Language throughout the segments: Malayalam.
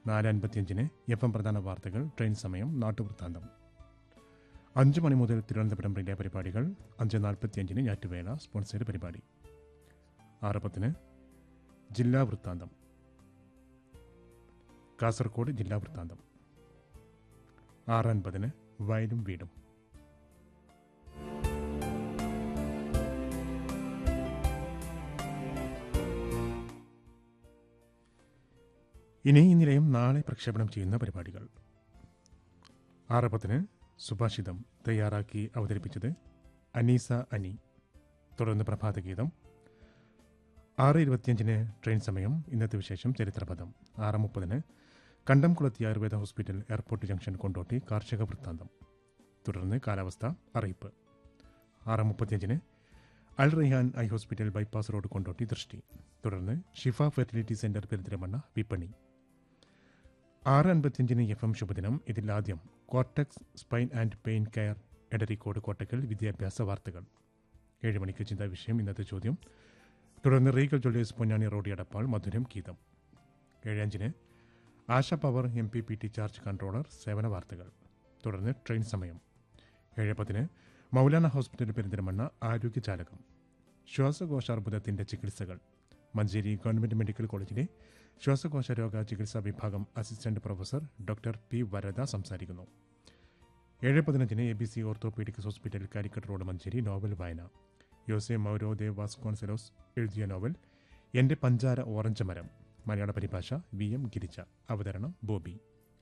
നാല് അൻപത്തിയഞ്ചിന് എഫ് എം പ്രധാന വാർത്തകൾ ട്രെയിൻ സമയം നാട്ടുവൃത്താന്തം അഞ്ച് മണി മുതൽ തിരുവനന്തപുരം റിലേ പരിപാടികൾ അഞ്ച് നാൽപ്പത്തിയഞ്ചിന് ഞാറ്റുവേല സ്പോൺസേഡ് പരിപാടി ആറ് പത്തിന് ജില്ലാ വൃത്താന്തം കാസർഗോഡ് ജില്ലാ വൃത്താന്തം ആറ് അൻപതിന് വയലും വീടും ഇനി ഈ നിലയം നാളെ പ്രക്ഷേപണം ചെയ്യുന്ന പരിപാടികൾ ആറ് പത്തിന് സുഭാഷിതം തയ്യാറാക്കി അവതരിപ്പിച്ചത് അനീസ അനി തുടർന്ന് പ്രഭാതഗീതം ആറ് ഇരുപത്തിയഞ്ചിന് ട്രെയിൻ സമയം ഇന്നത്തെ വിശേഷം ചരിത്രപഥം ആറ് മുപ്പതിന് കണ്ടംകുളത്തി Ayurveda hospital airport junction Kondotty കാർഷിക വൃത്താന്തം തുടർന്ന് കാലാവസ്ഥ അറിയിപ്പ് ആറ് മുപ്പത്തിയഞ്ചിന് Al Rayhan eye hospital bypass road Kondotty ദൃഷ്ടി തുടർന്ന് ഷിഫ ഫെർട്ടിലിറ്റി സെന്റർ പെരിന്തൽമണ്ണ വിപണി ആറ് അൻപത്തിയഞ്ചിന് എഫ് എം ശുഭദിനം ഇതിൽ ആദ്യം cortex spine and pain care Edarikode Kottakkal വിദ്യാഭ്യാസ വാർത്തകൾ ഏഴ് മണിക്ക് ചിന്താ വിഷയം ഇന്നത്തെ ചോദ്യം തുടർന്ന് Regal jewellers Ponnani road Edappal മധുരം ഗീതം ഏഴഞ്ചിന് Asha power M P P T charge controller സേവന വാർത്തകൾ തുടർന്ന് ട്രെയിൻ സമയം ഏഴ് പത്തിന് മൗലാന ഹോസ്പിറ്റൽ പെരിന്തൽമണ്ണ ആരോഗ്യജാലകം ശ്വാസകോശാർബുദത്തിന്റെ ചികിത്സകൾ മഞ്ചേരി ഗവൺമെന്റ് മെഡിക്കൽ കോളേജിലെ ശ്വാസകോശ രോഗ ചികിത്സാ വിഭാഗം assistant professor doctor P Varada സംസാരിക്കുന്നു ഏഴ് പതിനഞ്ചിന് A B C orthopaedics hospital Calicut road Manjeri novel വായന യോസെ മൗരോ ദേവ് വാസ്കോൺസെലോസ് എഴുതിയ നോവൽ എന്റെ പഞ്ചാര ഓറഞ്ച് മരം മലയാള പരിഭാഷ വി എം ഗിരിജ അവതരണം ബോബി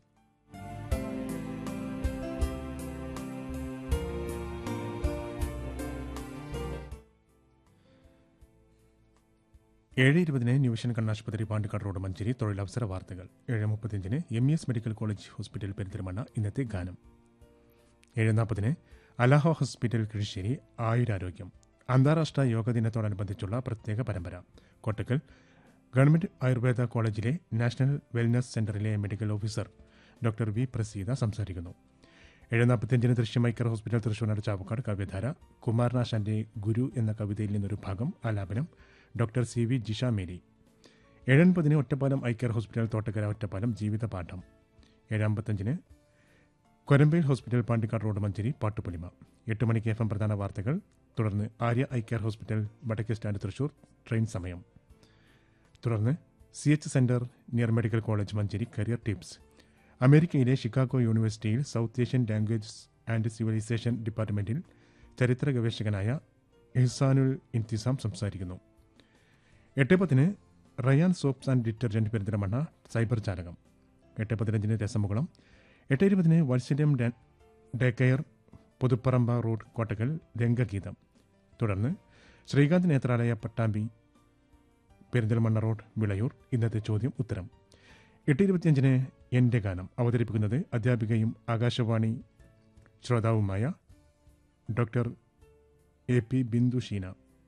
ഏഴ് ഇരുപതിന് ന്യൂഷൻ കണ്ണാശുപത്രി പാണ്ടിക്കാട് റോഡ് മഞ്ചേരി തൊഴിലവസര വാർത്തകൾ ഏഴ് മുപ്പത്തിയഞ്ചിന് M E S medical college hospital Perinthalmanna ഇന്നത്തെ ഗാനം ഏഴ് നാൽപ്പതിന് അലാഹ ഹോസ്പിറ്റൽ കിഴിശ്ശേരി ആയുരാരോഗ്യം അന്താരാഷ്ട്ര യോഗ ദിനത്തോടനുബന്ധിച്ചുള്ള പ്രത്യേക പരമ്പര കോട്ടക്കൽ ഗവൺമെന്റ് ആയുർവേദ കോളേജിലെ നാഷണൽ വെൽനസ് സെന്ററിലെ medical officer doctor V Praseetha സംസാരിക്കുന്നു ഏഴ് നാൽപ്പത്തിയഞ്ചിന് ദൃശ്യമൈക്കർ ഹോസ്പിറ്റൽ തൃശ്ശൂർ ചാവക്കാട് കവ്യധാര കുമാരനാശാന്റെ ഗുരു എന്ന കവിതയിൽ നിന്നൊരു ഭാഗം ആലാപനം doctor C V Jisha Mary ഏഴൻപതിന് ഒറ്റപ്പാലം ഐക്കർ ഹോസ്പിറ്റൽ തോട്ടക്കര ഒറ്റപ്പാലം ജീവിതപാഠം ഏഴമ്പത്തഞ്ചിന് കൊരമ്പയിൽ ഹോസ്പിറ്റൽ പാണ്ടിക്കാട് റോഡ് മഞ്ചേരി പാട്ടുപൊലിമ എട്ട് മണിക്ക് എഫ് എം പ്രധാന വാർത്തകൾ തുടർന്ന് ആര്യ ഐ കെയർ ഹോസ്പിറ്റൽ വടക്കേ സ്റ്റാൻഡ് തൃശൂർ ട്രെയിൻ സമയം തുടർന്ന് C H centre near medical college Manjeri career tips അമേരിക്കയിലെ ഷിക്കാഗോ യൂണിവേഴ്സിറ്റിയിൽ South Asian language and civilisation ഡിപ്പാർട്ട്മെന്റിൽ ചരിത്ര ഗവേഷകനായ ഇഹ്സാനുൽ ഇൻതിസാം സംസാരിക്കുന്നു എട്ട് പത്തിന് Rayan soaps and detergent Perinthalmanna cyber ജാലകം എട്ട് പതിനഞ്ചിന് രസമുകുളം എട്ട് ഇരുപതിന് വത്സല്യം day- day care Puthuparamba road Kottakkal രംഗഗീതം തുടർന്ന് ശ്രീകാന്ത് നേത്രാലയ പട്ടാമ്പി പെരിന്തൽമണ്ണ റോഡ് വിളയൂർ ഇന്നത്തെ ചോദ്യം ഉത്തരം എട്ട് ഇരുപത്തിയഞ്ചിന് എൻ്റെ ഗാനം അവതരിപ്പിക്കുന്നത് അധ്യാപികയും ആകാശവാണി ശ്രോതാവുമായ doctor A P Bindu Sheena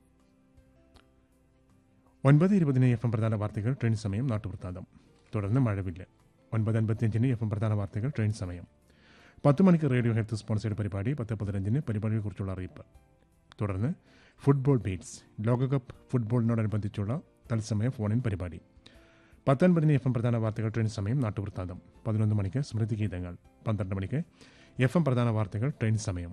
ഒൻപത് ഇരുപതിന് എഫ് എം പ്രധാന വാർത്തകൾ ട്രെയിൻ സമയം നാട്ടുവൃത്താന്തം തുടർന്ന് മഴവില്ല് ഒൻപത് അൻപത്തിയഞ്ചിന് എഫ് എം പ്രധാന വാർത്തകൾ ട്രെയിൻ സമയം പത്ത് മണിക്ക് റേഡിയോ ഹെൽത്ത് സ്പോൺസേഡ് പരിപാടി പത്ത് പതിനഞ്ചിന് പരിപാടിയെക്കുറിച്ചുള്ള അറിയിപ്പ് തുടർന്ന് ഫുട്ബോൾ ബീറ്റ്സ് ലോകകപ്പ് ഫുട്ബോളിനോടനുബന്ധിച്ചുള്ള തത്സമയ ഫോണിൻ പരിപാടി പത്തൊൻപതിന് എഫ് എം പ്രധാന വാർത്തകൾ ട്രെയിൻ സമയം നാട്ടുവൃത്താന്തം പതിനൊന്ന് മണിക്ക് സ്മൃതി ഗീതങ്ങൾ പന്ത്രണ്ട് മണിക്ക് എഫ് എം പ്രധാന വാർത്തകൾ ട്രെയിൻ സമയം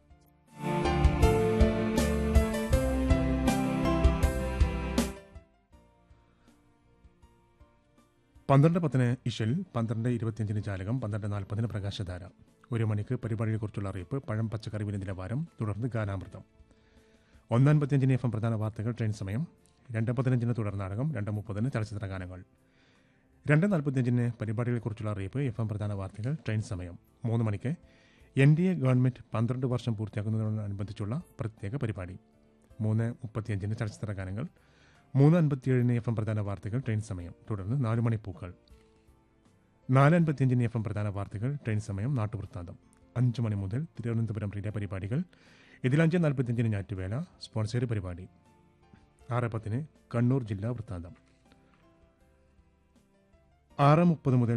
പന്ത്രണ്ട് പത്തിന് ഇഷൽ പന്ത്രണ്ട് ഇരുപത്തിയഞ്ചിന് ജാലകം പന്ത്രണ്ട് നാൽപ്പതിന് പ്രകാശധാര ഒരു മണിക്ക് പരിപാടിയെക്കുറിച്ചുള്ള അറിയിപ്പ് പഴം പച്ചക്കറി വില നിലവാരം തുടർന്ന് ഗാനാമൃതം ഒന്നൻപത്തിയഞ്ചിന് എഫ് എം പ്രധാന വാർത്തകൾ ട്രെയിൻ സമയം രണ്ട് പതിനഞ്ചിന് തുടർ നാടകം രണ്ട് മുപ്പതിന് ചലച്ചിത്ര ഗാനങ്ങൾ രണ്ട് നാൽപ്പത്തിയഞ്ചിന് പരിപാടികളെക്കുറിച്ചുള്ള അറിയിപ്പ് എഫ് എം പ്രധാന വാർത്തകൾ ട്രെയിൻ സമയം മൂന്ന് മണിക്ക് എൻ ഡി എ ഗവൺമെന്റ് പന്ത്രണ്ട് വർഷം പൂർത്തിയാക്കുന്നതിനോടനുബന്ധിച്ചുള്ള പ്രത്യേക പരിപാടി മൂന്ന് മുപ്പത്തിയഞ്ചിന് ചലച്ചിത്ര ഗാനങ്ങൾ മൂന്ന് അൻപത്തിയേഴിന് എഫ് എം പ്രധാന വാർത്തകൾ ട്രെയിൻ സമയം തുടർന്ന് നാല് മണി പൂക്കൾ നാല് അൻപത്തിയഞ്ചിന് എഫ് എം പ്രധാന വാർത്തകൾ ട്രെയിൻ സമയം നാട്ടുവൃത്താന്തം അഞ്ച് മണി മുതൽ തിരുവനന്തപുരം റിലേ പരിപാടികൾ ഇതിൽ അഞ്ച് നാൽപ്പത്തിയഞ്ചിന് ഞാറ്റുവേല സ്പോൺസേഡ് പരിപാടി ആറ് പത്തിന് കണ്ണൂർ ജില്ലാ വൃത്താന്തം ആറ് മുപ്പത് മുതൽ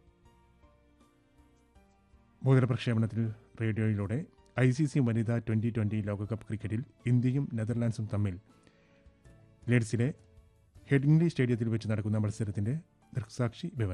ഭൂതലപ്രക്ഷേപണത്തിൽ റേഡിയോയിലൂടെ ഐ സി സി വനിതാ ട്വന്റി ട്വന്റി ലോകകപ്പ് ക്രിക്കറ്റിൽ ഇന്ത്യയും നെതർലാൻഡ്സും തമ്മിൽ ലേഡ്സിലെ ഹെഡിംഗ്ലി സ്റ്റേഡിയത്തിൽ വെച്ച് നടക്കുന്ന മത്സരത്തിന്റെ ദൃക്സാക്ഷി വിവരം